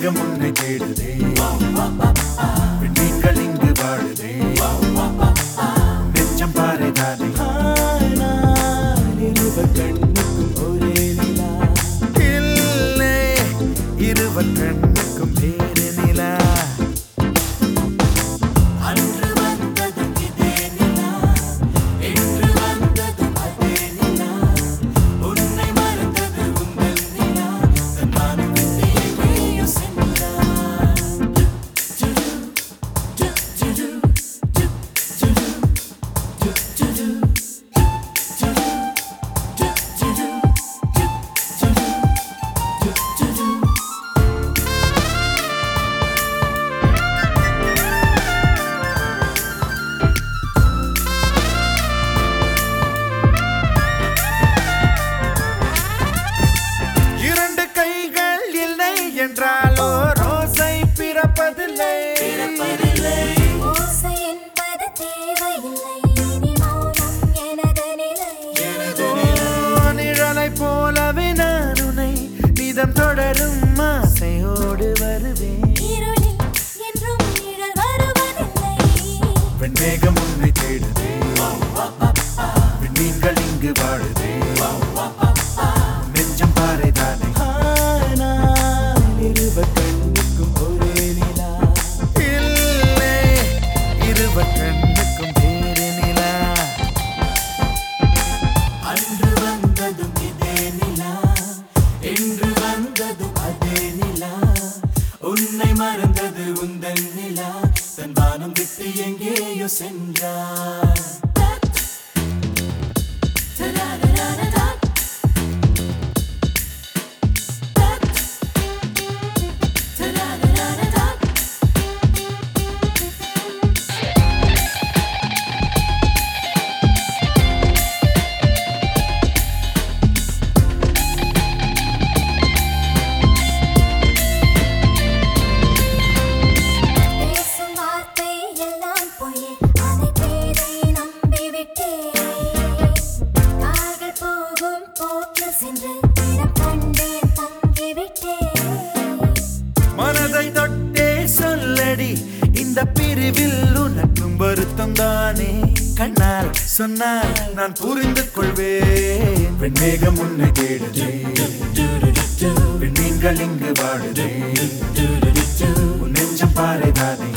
வெண்மேகம் உன்னை தேடுதே விண்மீன்கள் இங்கு வாழுதே நெஞ்சம் பாறைதானே ஆனால் இருவர் கண்ணுக்கும் ஒரே நிலா இல்லை இருவர் கண்ணுக்கும் வேறு நிலா அன்று வந்ததும் இதே நிலா என்று வந்ததும் அதே நிலா உன்னை மறந்தது உங்கள் நிலா நான் விட்டு எங்கேயோ சென்றார் ஜுஜு, ஜு, ஜுஜு, ஜு, ஜுஜு, ஜு, ஜுஜு, ஜு, ஜுஜு, ஜு, ஜுஜு, ஜு, ஜுஜு, ஜு, ஜுஜு. இரண்டு கைகள் இல்லை என்றாலோ ரோசை பிறப்பதில்லை ஓசை என்பது தேவையில்லை இனி மௌனம் எனது நிலை ஓ, நிழலைப் போலவே நான் உன்னை நிதம் தொடரும் ஆசையோடு வருவேன் இருளில் என்றும் நிழல் வருவதில்லை வெண்மேகம் உன்னை தேடுதே விண்மீன்கள் இங்கு வாழுதே நெஞ்சம் பாறைதானே ஆனால் இருவர் கண்ணுக்கும் ஒரே நிலா இல்லை இருவர் கண்ணுக்கும் வேறு நிலா அன்று வந்ததும் இதே நிலா என்று வந்ததும் அதே நிலா உன்னை மறந்தது உந்தன் நிலா தன் வானம் விட்டு எங்கேயோ சென்றார் பேசும் வார்த்தை எல்லாம் பொய் அதை பேரை நம்பிவிட்டேன் கால்கள் போகும் போக்கில் சென்று இடம் கண்டே தங்கிவிட்டேன் மனதை தொட்டே சொல்லடி இந்த பிரிவில் உனக்கும் வருத்தம் தானே கண்ணால் சொன்னால் நான் புரிந்து கொள்வேன் வெண்மேகம் உன்னை தேடுதே விண்மீன்கள் இங்கு வாழுதே உன் நெஞ்சம் பாறைதானே